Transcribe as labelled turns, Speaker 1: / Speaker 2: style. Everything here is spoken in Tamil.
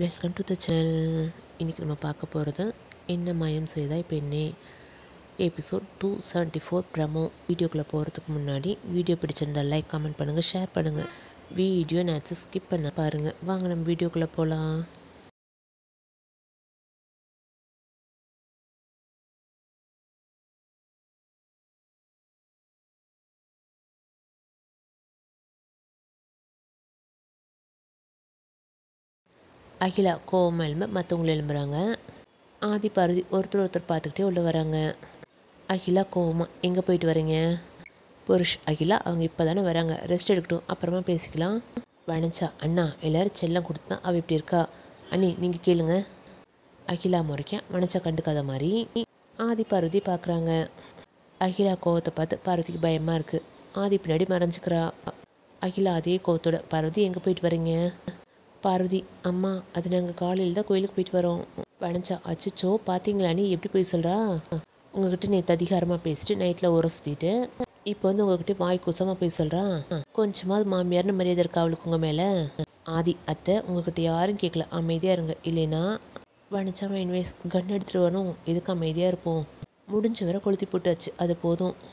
Speaker 1: வெல்கம் டு த சேனல் இன்றைக்கி நம்ம பார்க்க போகிறது என்ன மாயம் செய்தாய் பெண்ணே episode two seventy four promo வீடியோக்குள்ளே போகிறதுக்கு முன்னாடி வீடியோ பிடிச்சிருந்தா லைக் கமெண்ட் பண்ணுங்கள் ஷேர் பண்ணுங்கள் வீடியோ நேட்ஸை ஸ்கிப் பண்ண பாருங்கள் வாங்க நம்ம வீடியோக்குள்ளே போகலாம் அகிலா கோவம் எழும்ப மற்றவங்கள எழும்புறாங்க ஆதி பார்வதி ஒருத்தர் ஒருத்தர் பார்த்துக்கிட்டே உள்ளே வராங்க அகிலா கோவமா எங்கே போயிட்டு வரீங்க புருஷ் அகிலா அவங்க இப்போ தானே வராங்க ரெஸ்ட் எடுக்கட்டும் அப்புறமா பேசிக்கலாம் வனச்சா அண்ணா எல்லாரும் செல்லம் கொடுத்தா அவள் இப்படி இருக்கா அண்ணி நீங்கள் கேளுங்க அகிலா முறைக்க வனச்சா கண்டுக்காத மாதிரி ஆதி பார்வதி பார்க்குறாங்க அகிலா கோவத்தை பார்த்து பார்வதிக்கு பயமாக இருக்குது ஆதி பின்னாடி மறைஞ்சிக்கிறா அகிலா அதே கோவத்தோட பார்வதி எங்கே போயிட்டு வரீங்க பார்வதி அம்மா அது நாங்கள் காலையில் தான் கோயிலுக்கு போயிட்டு வரோம் வனச்சா அச்சச்சோ பார்த்தீங்களா நீ எப்படி போய் சொல்கிறா உங்ககிட்ட நேற்று அதிகாரமாக பேசிட்டு நைட்டில் ஊற சுற்றிட்டு இப்போ வந்து உங்ககிட்ட வாய் கூசமாக போய் சொல்கிறான் கொஞ்சமாவது மாமியார்னு மரியாதை இருக்கா அவளுக்கு உங்கள் மேலே ஆதி அத்தை உங்ககிட்ட யாரும் கேட்கல அமைதியாக இருங்க இல்லைன்னா வனிச்சா இன்வேஸ் கன் எடுத்துகிட்டு வரணும் எதுக்கு அமைதியாக இருப்போம் முடிஞ்ச வரை கொளுத்தி போட்டாச்சு அது போதும்